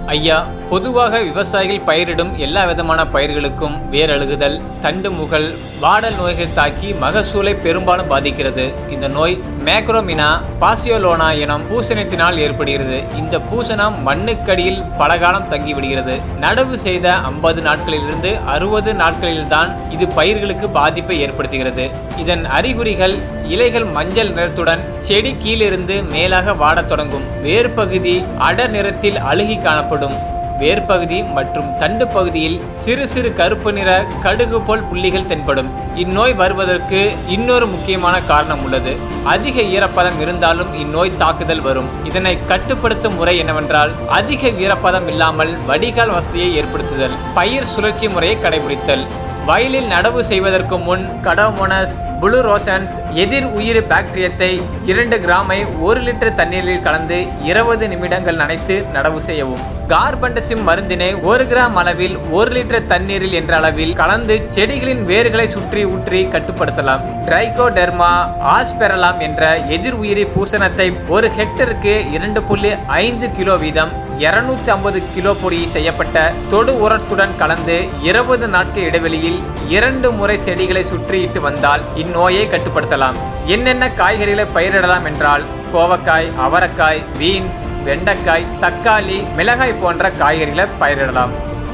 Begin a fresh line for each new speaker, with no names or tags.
ஐயா பொதுவாக விவசாயிகள் பயிரிடும் எல்லா விதமான பயிர்களுக்கும் வேரழுகுதல் தண்டு முகல் வாடல் நோய்கள் தாக்கி மகசூலை பெரும்பாலும் பாதிக்கிறது இந்த நோய் மேக்ரோமினா பாசியோலோனா எனும் பூசணத்தினால் ஏற்படுகிறது இந்த பூசணம் மண்ணுக்கடியில் பலகாலம் தங்கிவிடுகிறது நடவு செய்த ஐம்பது நாட்களிலிருந்து அறுபது நாட்களில்தான் இது பயிர்களுக்கு பாதிப்பை ஏற்படுத்துகிறது இதன் அறிகுறிகள் இலைகள் மஞ்சள் நிறத்துடன் செடி கீழிருந்து மேலாக வாடத் தொடங்கும் வேர் பகுதி அடர் நிறத்தில் அழுகி காணப்படும் வேர்பகுதி மற்றும் தண்டு பகுதியில் சிறு சிறு கருப்பு நிற கடுகு போல் புள்ளிகள் தென்படும் இந்நோய் வருவதற்கு இன்னொரு முக்கியமான காரணம் உள்ளது அதிக ஈரப்பதம் இருந்தாலும் இந்நோய் தாக்குதல் வரும் இதனை கட்டுப்படுத்தும் முறை என்னவென்றால் அதிக ஈரப்பதம் இல்லாமல் வடிகால் வசதியை ஏற்படுத்துதல் பயிர் சுழற்சி முறையை கடைபிடித்தல் வயலில் நடவு செய்வதற்கு முன் கடோமோனஸ் புளு ரோசன்ஸ் எதிர் உயிர் பாக்டீரியத்தை இரண்டு கிராமை ஒரு லிட்டர் தண்ணீரில் கலந்து இருபது நிமிடங்கள் நனைத்து நடவு செய்யவும் கார்பன்டசிம் மருந்தினை ஒரு கிராம் அளவில் ஒரு லிட்டர் தண்ணீரில் என்ற அளவில் கலந்து செடிகளின் வேர்களை சுற்றி ஊற்றி கட்டுப்படுத்தலாம் ட்ரைகோடெர்மா ஆஸ்பெரலாம் என்ற எதிர் உயிரி பூசணத்தை ஒரு ஹெக்டருக்கு இரண்டு புள்ளி ஐந்து கிலோ வீதம் இருநூத்தி ஐம்பது கிலோ பொடி செய்யப்பட்ட தொடு உரத்துடன் கலந்து இருபது நாட்கள் இடைவெளியில் இரண்டு முறை செடிகளை சுற்றியிட்டு வந்தால் இந்நோயை கட்டுப்படுத்தலாம் என்னென்ன காய்கறிகளை பயிரிடலாம் என்றால் கோவக்காய் அவரைக்காய் பீன்ஸ் வெண்டைக்காய் தக்காளி மிளகாய் போன்ற காய்கறிகளை பயிரிடலாம்